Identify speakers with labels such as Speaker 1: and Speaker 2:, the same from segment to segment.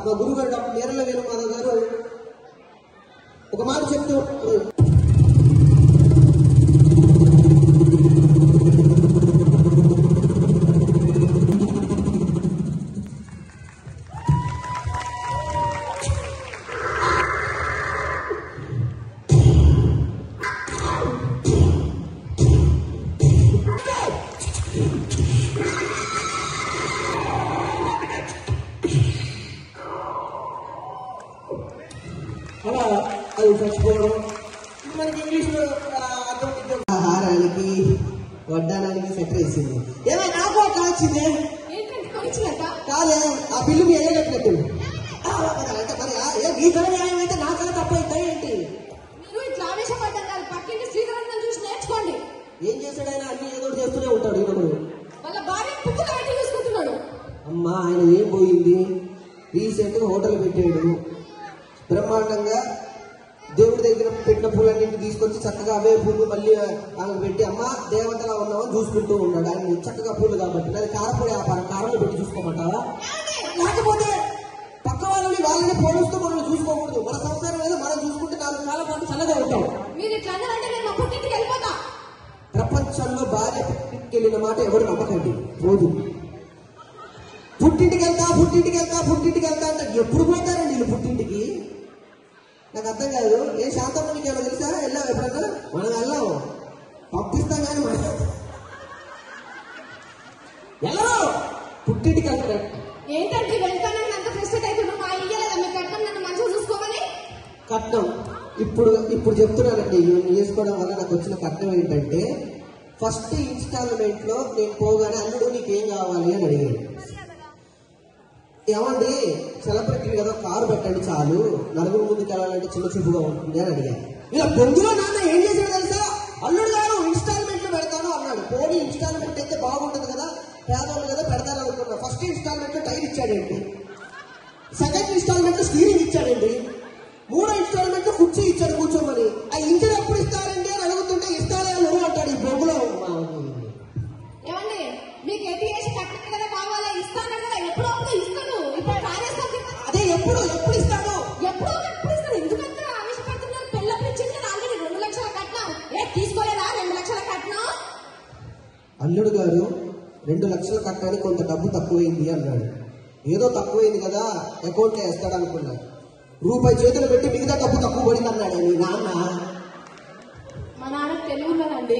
Speaker 1: మా గురువు గారు డాక్టర్ నేరల వేణుమాధవ్ గారు ఒక మాట చెప్తూ అలా అది చచ్చిపోవడం మనకి ఇంగ్లీష్ లో ఆ, అర్థం ఇర్థం ఆహారానికి వడ్డానానికి సెట్ వేసింది ఏమో నాకు ఒక వచ్చింది
Speaker 2: ఏంటంటే కొనిచ్చినట్ట
Speaker 1: కాదే ఆ బిల్లు మీ అయ్యేటట్టు అంటే మరి ఆ- ఏ ఈ ధర న్యాయం అయితే నా కళ తప్ప అవుతాయి ఏంటి
Speaker 2: మీరు ఇట్లా ఆవేశపడ్డారు కాదు పక్కింటి శ్రీధరన్ చూసి నేర్చుకోండి
Speaker 1: ఏం చేశాడైనా అన్ని ఏదో ఒకటి చేస్తూనే ఉంటాడు ఈయనడు
Speaker 2: వాళ్ళ భార్య పుట్టుక పెట్టి చూసుకుంటున్నాడు
Speaker 1: అమ్మా ఆయన ఏం పోయింది రీసెంట్ గా హోటల్ పెట్టాడు బ్రహ్మాండంగా దేవుడి దగ్గర పెట్టిన పూలన్నింటిని తీసుకొచ్చి చక్కగా అవే పూలు మళ్ళీ ఆమె పెట్టి అమ్మ దేవతలా ఉన్నామని చూసుకుంటూ ఉన్నాడు ఆయన చక్కగా పూలు కాబట్టి అది కారపొడి వ్యాపారం కారంలో పెట్టి చూసుకోమంటావా లేకపోతే పక్క వాళ్ళని వాళ్ళని పోలుస్తూ మనం చూసుకోకూడదు మన సంసారం ఏదో మనం చూసుకుంటే నాలుగు కాలం పాటు చల్లగా ఉంటాం
Speaker 2: మీరు ఇట్లా అన్నారంటే నేను మా పుట్టింటికి వెళ్ళిపోతా
Speaker 1: ప్రపంచంలో భార్య పుట్టింటికి వెళ్ళిన మాట ఎవరు నమ్మకండి రోజు పుట్టింటికి వెళ్తా పుట్టింటికి వెళ్తా పుట్టింటికి వెళ్తా అంటే ఎప్పుడు పోతారండి వీళ్ళు పుట్టింటికి నాకు అర్థం కాదు ఏ శాంతం నీకు ఏమైనా తెలుసా వెళ్ళావు ఎప్పుడన్నా మనం వెళ్ళాము పంపిస్తాం కానీ మనం వెళ్ళరు పుట్టింటికి వెళ్తారు
Speaker 2: ఏంటంటే వెళ్తానని అంత ఫ్రెస్టేట్ అవుతున్నావు మా ఇయ్యలేదా మీరు కట్టం నన్ను మంచిగా చూసుకోమని
Speaker 1: కట్నం ఇప్పుడు ఇప్పుడు చెప్తున్నానండి ఇవన్నీ చేసుకోవడం వల్ల నాకు వచ్చిన కట్నం ఏంటంటే ఫస్ట్ ఇన్స్టాల్మెంట్ లో నేను పోగానే అల్లుడు నీకేం కావాలి అని అడిగాడు ఏమండి సెలబ్రిటీ కదా కారు పెట్టండి చాలు నలుగురు ముందుకు వెళ్ళాలంటే చిన్న చూపుగా ఉంటుంది అని అడిగాను ఇలా బొంగులో నాన్న ఏం చేశాడు తెలుసా అల్లుడు గారు ఇన్స్టాల్మెంట్ లో పెడతాను అన్నాడు పోనీ ఇన్స్టాల్మెంట్ అయితే బాగుంటుంది కదా పేదవాళ్ళు కదా పెడతాను అనుకున్నా ఫస్ట్ ఇన్స్టాల్మెంట్ లో టైర్ ఇచ్చాడేంటి సెకండ్ ఇన్స్టాల్మెంట్ స్టీరింగ్ ఇచ్చాడండి మూడో ఇన్స్టాల్మెంట్ కుర్చీ ఇచ్చాడు కూర్చోమని ఆ ఇంజిన్ ఎప్పుడు ఇస్తారండి అని అడుగుతుంటే ఇస్తారే నువ్వు అంటాడు ఈ బొగ్గులో
Speaker 2: ఏమండి మీకు ఎట్టి చేసి కట్నం కదా కావాలా ఇస్తాను కదా ఎప్పుడో అప్పుడు ఇస్తాను ఇప్పుడు కార్యస్థానం చెప్పండి.
Speaker 1: అదే ఎప్పుడు ఎప్పుడు ఇస్తాడు
Speaker 2: ఎప్పుడో ఎప్పుడు ఇస్తాను ఎందుకంత ఆవేశపడుతున్నారు పెళ్ళప్పుడు ఇచ్చింది కదా ఆల్రెడీ రెండు లక్షల కట్నం ఏ తీసుకోలేదా రెండు లక్షల కట్నం
Speaker 1: అల్లుడు గారు రెండు లక్షల కట్టడానికి కొంత డబ్బు తక్కువైంది అన్నాడు ఏదో తక్కువైంది కదా అకౌంట్ వేస్తాడు అనుకున్నా రూపాయి చేతులు పెట్టి మిగతా డబ్బు తక్కువ పడింది అన్నాడు మీ నాన్న
Speaker 2: మా నాన్న తెలివి ఉన్నదండి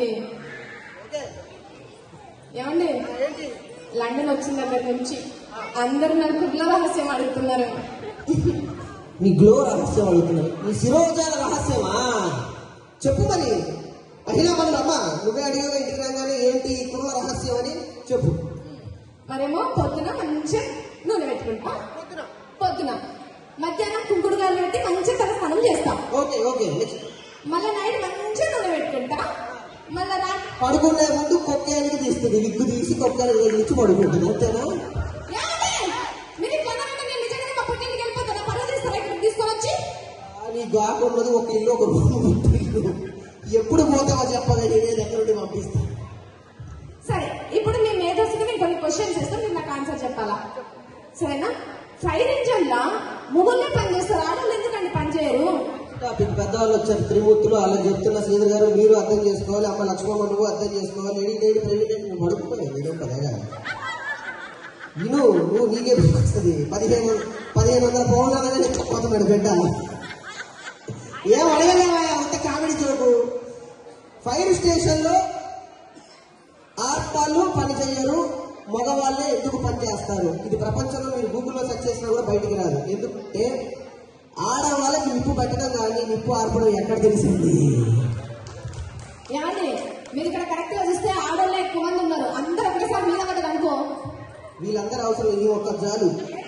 Speaker 2: ఏమండి లండన్ వచ్చిన దగ్గర నుంచి అందరూ నన్ను కుట్ల రహస్యం అడుగుతున్నారు
Speaker 1: నీ గ్లో రహస్యం అడుగుతున్నాడు నీ శిరోజాల రహస్యమా చెప్పు మరి మహిళా మన అమ్మ నువ్వే అడిగావు ఇంటికి రాగానే ఏంటి ఈ కుర్ర రహస్యం అని చెప్పు
Speaker 2: మరేమో పొద్దున మంచిగా నూనె పెట్టుకుంటా పొద్దున మధ్యాహ్నం కుంకుడుగాలు పెట్టి మంచిగా తల స్నానం చేస్తాం
Speaker 1: ఓకే ఓకే నెక్స్ట్
Speaker 2: మళ్ళీ నైట్ మంచిగా నూనె పెట్టుకుంటా మళ్ళీ రాత్రి
Speaker 1: పడుకునే ముందు కొక్కానికి తీస్తుంది విగ్గు తీసి కొక్కానికి తగిలించి పడుకుంటుంది అంతేనా
Speaker 2: ఏమండి? మీరు ఇట్లా అన్నారంటే నేను నిజంగానే మా పుట్టింటికి వెళ్ళిపోతాను పరువు తీస్తారా ఇక్కడ తీసుకొని వచ్చి
Speaker 1: నీ గాకు ఉన్నది ఒక ఇల్లు ఒక రూమ్ ఇల్లు. ఎప్పుడు పోతావో చెప్పగా నేనే దగ్గర నుండి పంపిస్తా
Speaker 2: సరే ఇప్పుడు మీ మేధస్సుకి నేను కొన్ని క్వశ్చన్స్ ఇస్తాను మీరు నాకు ఆన్సర్ చెప్పాలా సరేనా ఫైర్ ఇంజన్ లా మొగుళ్ళే పనిచేస్తారు ఆడవాళ్ళు ఎందుకండి పనిచేయరు
Speaker 1: టాపిక్ పెద్దవాళ్ళు వచ్చారు త్రిమూర్తులు అలా చెప్తున్న శ్రీధర్ గారు మీరు అర్థం చేసుకోవాలి అమ్మ లక్ష్మమ్మ నువ్వు అర్థం చేసుకోవాలి లేడీ లేడీ ప్రెసిడెంట్ నువ్వు పడుకోలేదు నేను పదేగా విను నువ్వు నీకే వస్తుంది పదిహేను పదిహేను వందల పౌన్లు అనగానే పోతున్నాడు బిడ్డ ఏం అడగలేవా అంత కామెడీ చోటు ఫైర్ స్టేషన్ లో ఆడవాళ్ళు పని చేయరు మగవాళ్ళే ఎందుకు పని చేస్తారు ఇది ప్రపంచంలో మీరు గూగుల్లో సెర్చ్ చేసినా కూడా బయటికి రాదు ఎందుకంటే ఆడవాళ్ళకి నిప్పు పెట్టడం కానీ నిప్పు ఆర్పడం ఎక్కడ తెలిసింది
Speaker 2: ఏమండి మీరు ఇక్కడ కరెక్ట్ గా చూస్తే ఆడవాళ్ళే ఎక్కువ మంది ఉన్నారు అందరూ ఒకటేసారి మీద పడ్డది అనుకో
Speaker 1: వీళ్ళందరూ అవసరం ఈ ఒక్క జాలు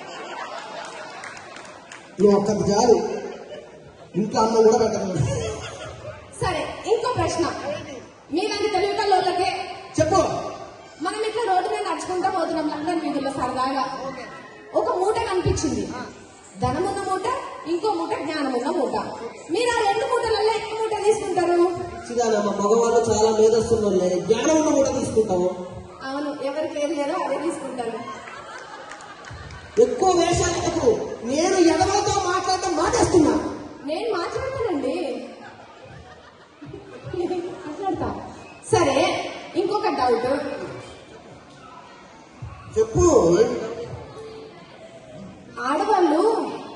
Speaker 1: ఈ ఒక్క జాలు ఇంట్లో అన్నం కూడా పెట్టదు
Speaker 2: సరే ఇంకో ప్రశ్న మీలాంటి తెలివికల్లోళ్ళకే
Speaker 1: చెప్పు
Speaker 2: మనం ఇట్లా రోడ్డు మీద నడుచుకుంటా పోతున్నాం లండన్ వీధుల్లో సరదాగా ఒక మూట కనిపించింది ధనమున్న మూట ఇంకో మూట జ్ఞానమున్న మూట మీరు ఆ రెండు మూటలలో ఏ మూట తీసుకుంటారు
Speaker 1: చిదానమ్మ మగవాళ్ళు చాలా మేధస్తున్నారు జ్ఞానం ఉన్న కూడా తీసుకుంటాము
Speaker 2: అవును ఎవరికి ఏది లేదో అదే తీసుకుంటారు
Speaker 1: ఎక్కువ వేషాలకు నేను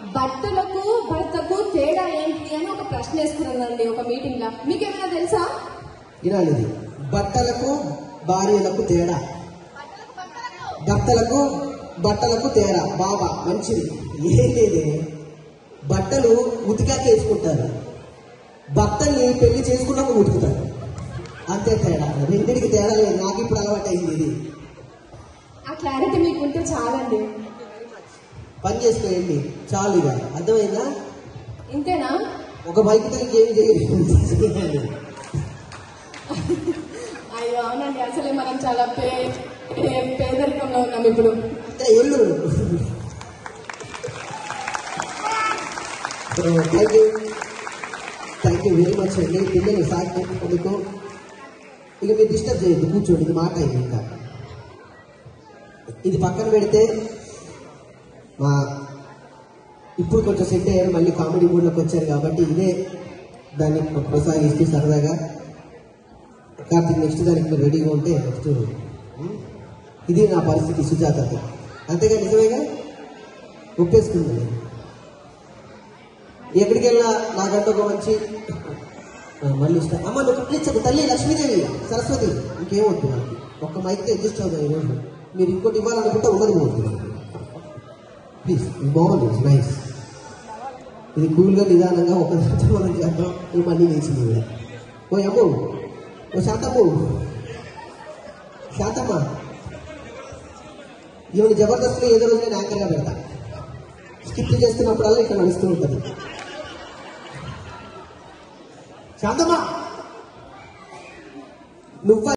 Speaker 2: బట్టలకు భర్తకు తేడా ఏంటి అని ఒక ప్రశ్న వేసుకున్నానండి ఒక మీటింగ్ లో మీకేమైనా తెలుసా
Speaker 1: వినాలి ఇది బట్టలకు భార్యలకు తేడా భర్తలకు బట్టలకు తేడా బాబా మంచిది ఏం లేదే బట్టలు ఉతికాక వేసుకుంటారు భర్తల్ని పెళ్లి చేసుకున్నాక ఉతుకుతారు అంతే తేడా రెండింటికి తేడా లేదు నాకు ఇప్పుడు అలవాటు అయింది ఇది
Speaker 2: ఆ క్లారిటీ మీకు ఉంటే చాలండి
Speaker 1: పని చేసుకోండి చాలు ఇక అర్థమైందా
Speaker 2: ఇంతేనా
Speaker 1: ఒక బైక్ ఇంకేం చేయలేదు
Speaker 2: అయ్యో అవునండి అసలే మనం చాలా పే పే- పేదరికంలో ఉన్నాం ఇప్పుడు
Speaker 1: అంటే ఎల్లు thank you thank you very much అండి పిల్లలు సాగినందుకు ఇక మీరు డిస్టర్బ్ చేయొద్దు కూర్చోండి ఇది మాట అయింది ఇంకా ఇది పక్కన పెడితే మా ఇప్పుడు కొంచెం సెట్ అయ్యారు మళ్ళీ కామెడీ మూడ్లోకి వచ్చారు కాబట్టి ఇదే దాన్ని కొనసాగిస్తూ సరదాగా కార్తీక్ నెక్స్ట్ దానికి మీరు రెడీగా ఉంటే నెక్స్ట్ ఇది నా పరిస్థితి సుజాతకి అంతేగా నిజమేగా ఒప్పేసుకుంది నేను. ఎక్కడికి వెళ్ళినా నాకంటే ఒక మంచి ఆ, మళ్ళీ ఇష్టం అమ్మ నువ్వు కప్పించకు తల్లి లక్ష్మీదేవి సరస్వతి ఇంకేం వద్దు నాకు ఒక్క మైక్తో అడ్జస్ట్ అవుతాయి ఈరోజు మీరు ఇంకోటి ఇవ్వాలనుకుంటే ఉండదు పోతుంది ప్లీజ్ ఇది బాగుంది నైస్ ఇది కూల్గా నిదానంగా ఒక దాంతో మనం చేద్దాం ఇది మళ్ళీ వేసింది కూడా ఓ అమ్ము ఓ శాంతమ్ము శాంతమ్మ ఈవిడ జబర్దస్త్లో ఏదో రోజు నేను యాంకర్గా పెడతా స్కిప్ చేస్తున్నప్పుడల్లా ఇక్కడ నడుస్తూ ఉంటుంది శాంతమ్మ నువ్వు